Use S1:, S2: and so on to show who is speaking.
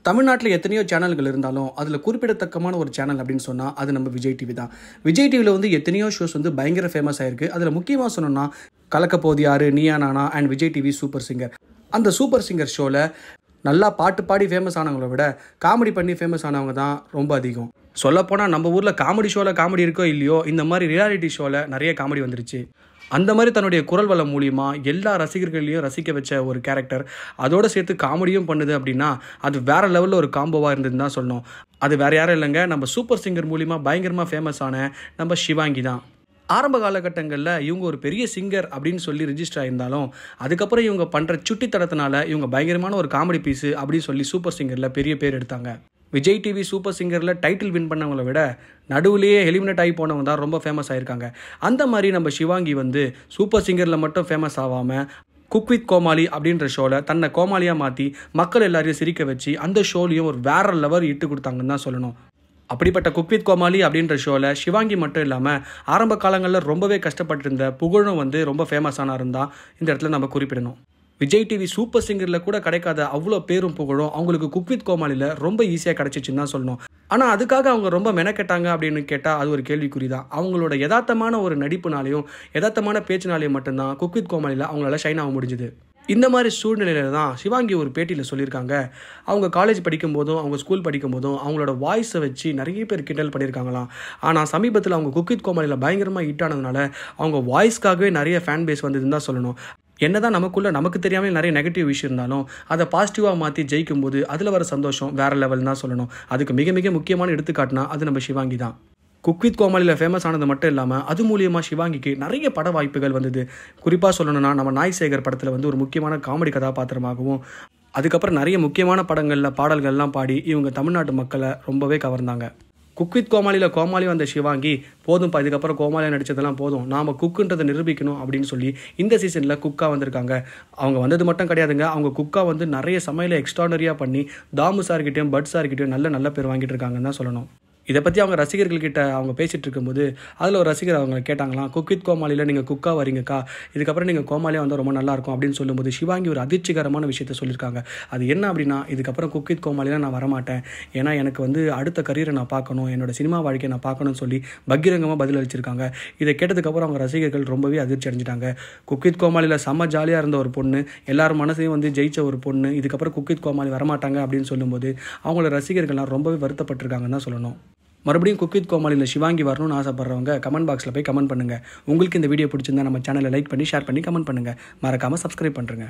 S1: தமிழ்நாட்டில் எத்தனையோ சேனல்கள் இருந்தாலும் அதில் குறிப்பிடத்தக்கமான ஒரு சேனல் அப்படின்னு சொன்னால் அது நம்ம விஜய் டிவி தான் விஜய் டிவியில் வந்து எத்தனையோ ஷோஸ் வந்து பயங்கர ஃபேமஸ் ஆயிருக்கு அதில் முக்கியமாக சொன்னோம்னா கலக்கப்போது யாரு நீயா நானா and Vijay TV super singer அந்த சூப்பர் சிங்கர் ஷோவில் நல்லா பாட்டு பாடி ஃபேமஸ் ஆனவங்கள விட காமெடி பண்ணி ஃபேமஸ் ஆனவங்க தான் ரொம்ப அதிகம் சொல்லப்போனால் நம்ம ஊரில் காமெடி ஷோவில் காமெடி இருக்கோ இல்லையோ இந்த மாதிரி ரியாலிட்டி ஷோவில் நிறைய காமெடி வந்துருச்சு அந்த மாதிரி தன்னுடைய குரல் வளம் மூலியமா எல்லா ரசிகர்களையும் ரசிக்க வச்ச ஒரு கேரக்டர் அதோட சேர்த்து காமெடியும் பண்ணுது அப்படின்னா அது வேற லெவலில் ஒரு காம்போவாக இருந்ததுன்னு தான் சொல்லணும் அது வேற யாரும் இல்லைங்க நம்ம சூப்பர் சிங்கர் மூலியமா பயங்கரமாக ஃபேமஸ் ஆன நம்ம சிவாங்கி தான் ஆரம்ப காலகட்டங்களில் இவங்க ஒரு பெரிய சிங்கர் அப்படின்னு சொல்லி ரிஜிஸ்டர் ஆயிருந்தாலும் அதுக்கப்புறம் இவங்க பண்ணுற சுட்டித்தனத்தினால இவங்க பயங்கரமான ஒரு காமெடி பீஸு அப்படின்னு சொல்லி சூப்பர் சிங்கரில் பெரிய பேர் எடுத்தாங்க விஜய் டிவி சூப்பர் சிங்கரில் டைட்டில் வின் பண்ணவங்கள விட நடுவுலேயே எலிமினேட் ஆகி போனவங்க தான் ரொம்ப ஃபேமஸ் ஆயிருக்காங்க அந்த மாதிரி நம்ம சிவாங்கி வந்து சூப்பர் சிங்கரில் மட்டும் ஃபேமஸ் ஆகாமல் குக் வித் கோமாளி அப்படின்ற ஷோவில் தன்னை கோமாளியாக மாற்றி மக்கள் எல்லாரையும் சிரிக்க வச்சு அந்த ஷோலையும் ஒரு வேற லெவல் இட்டு கொடுத்தாங்கன்னு தான் சொல்லணும் அப்படிப்பட்ட குக் வித் கோமாளி அப்படின்ற ஷோவில் சிவாங்கி மட்டும் இல்லாமல் ஆரம்ப காலங்களில் ரொம்பவே கஷ்டப்பட்டு இருந்த புகழும் வந்து ரொம்ப ஃபேமஸ் ஆனாருன்னு தான் இந்த இடத்துல நம்ம குறிப்பிடணும் விஜய் டிவி சூப்பர் சிங்கரில் கூட கிடைக்காத அவ்வளோ பேரும் புகழும் அவங்களுக்கு குக் வித் கோமாளியில் ரொம்ப ஈஸியாக கிடைச்சிச்சுன்னு தான் சொல்லணும் ஆனால் அதுக்காக அவங்க ரொம்ப மெனக்கெட்டாங்க அப்படின்னு கேட்டால் அது ஒரு கேள்விக்குறி தான் அவங்களோட யதார்த்தமான ஒரு நடிப்புனாலையும் யதார்த்தமான பேச்சுனாலையும் மட்டும்தான் குக் வித் கோமாளியில் அவங்களால ஷைன் ஆக முடிஞ்சுது இந்த மாதிரி சூழ்நிலையில தான் சிவாங்கி ஒரு பேட்டியில் சொல்லியிருக்காங்க அவங்க காலேஜ் படிக்கும் போதும் அவங்க ஸ்கூல் படிக்கும் போதும் அவங்களோட வாய்ஸை வச்சு நிறைய பேர் கிண்டல் பண்ணியிருக்காங்களாம் ஆனால் சமீபத்தில் அவங்க குக்கித் கோமாளியில் பயங்கரமாக ஹிட் ஆனதுனால அவங்க வாய்ஸ்க்காகவே நிறைய ஃபேன் பேஸ் வந்ததுன்னு தான் சொல்லணும் என்னதான் நமக்குள்ள நமக்கு தெரியாமல் நிறைய நெகட்டிவ் விஷயம் இருந்தாலும் அதை பாசிட்டிவாக மாற்றி ஜெயிக்கும் போது அதில் வர சந்தோஷம் வேற லெவல் தான் சொல்லணும் அதுக்கு மிக மிக முக்கியமான எடுத்துக்காட்டுனா அது நம்ம சிவாங்கி தான் குக் வித் கோமாளியில் ஃபேமஸ் ஆனது மட்டும் இல்லாமல் அது மூலியமாக சிவாங்கிக்கு நிறைய பட வாய்ப்புகள் வந்தது குறிப்பாக சொல்லணும்னா நம்ம நாய் சேகர் படத்தில் வந்து ஒரு முக்கியமான காமெடி கதாபாத்திரமாகவும் அதுக்கப்புறம் நிறைய முக்கியமான படங்களில் பாடல்கள்லாம் பாடி இவங்க தமிழ்நாட்டு மக்களை ரொம்பவே கவர்ந்தாங்க குக் வித் கோமாளியில் கோமாளி வந்த சிவாங்கி போதும்ப்பா இதுக்கப்புறம் கோமாளியாக நடித்ததெல்லாம் போதும் நாம் குக்குன்றதை நிரூபிக்கணும் அப்படின்னு சொல்லி இந்த சீசனில் குக்காக வந்திருக்காங்க அவங்க வந்தது மட்டும் கிடையாதுங்க அவங்க குக்கா வந்து நிறைய சமையலை எக்ஸ்ட்ரானரியாக பண்ணி தாமு சார்கிட்டையும் பட் சார்கிட்டையும் நல்ல நல்ல பேர் வாங்கிட்டு இருக்காங்கன்னு தான் சொல்லணும் இதை பற்றி அவங்க ரசிகர்கள்கிட்ட அவங்க பேசிகிட்டு இருக்கும்போது அதில் ஒரு ரசிகர் அவங்க கேட்டாங்களாம் குக் வித் கோமாளியில் நீங்கள் குக்கா வரீங்கக்கா இதுக்கப்புறம் நீங்கள் கோமாளியாக வந்தால் ரொம்ப நல்லாயிருக்கும் அப்படின்னு சொல்லும்போது சிவாங்கி ஒரு அதிர்ச்சிகரமான விஷயத்த சொல்லியிருக்காங்க அது என்ன அப்படின்னா இதுக்கப்புறம் குக் வித் கோமாளியில் நான் வரமாட்டேன் ஏன்னா எனக்கு வந்து அடுத்த கரியரை நான் பார்க்கணும் என்னோட சினிமா வாழ்க்கையை நான் பார்க்கணும்னு சொல்லி பகிரங்கமாக பதில் அளிச்சிருக்காங்க இதை கேட்டதுக்கப்புறம் அவங்க ரசிகர்கள் ரொம்பவே அதிர்ச்சி அடைஞ்சிட்டாங்க குக் வித் கோமாளியில் செம்ம ஜாலியாக இருந்த ஒரு பொண்ணு எல்லாரும் மனசையும் வந்து ஜெயிச்ச ஒரு பொண்ணு இதுக்கப்புறம் குக் வித் கோமாளி வரமாட்டாங்க அப்படின்னு சொல்லும்போது அவங்களோட ரசிகர்கள்லாம் ரொம்பவே வருத்தப்பட்டிருக்காங்கன்னு தான் சொல்லணும் மறுபடியும் குக் வித் கோமாளியில் சிவாங்கி வரணும்னு ஆசைப்படுறவங்க கமெண்ட் பாக்ஸில் போய் கமெண்ட் பண்ணுங்கள் உங்களுக்கு இந்த வீடியோ பிடிச்சிருந்தா நம்ம சேனலை லைக் பண்ணி ஷேர் பண்ணி கமெண்ட் பண்ணுங்கள் மறக்காமல் சப்ஸ்கிரைப் பண்ணுறேங்க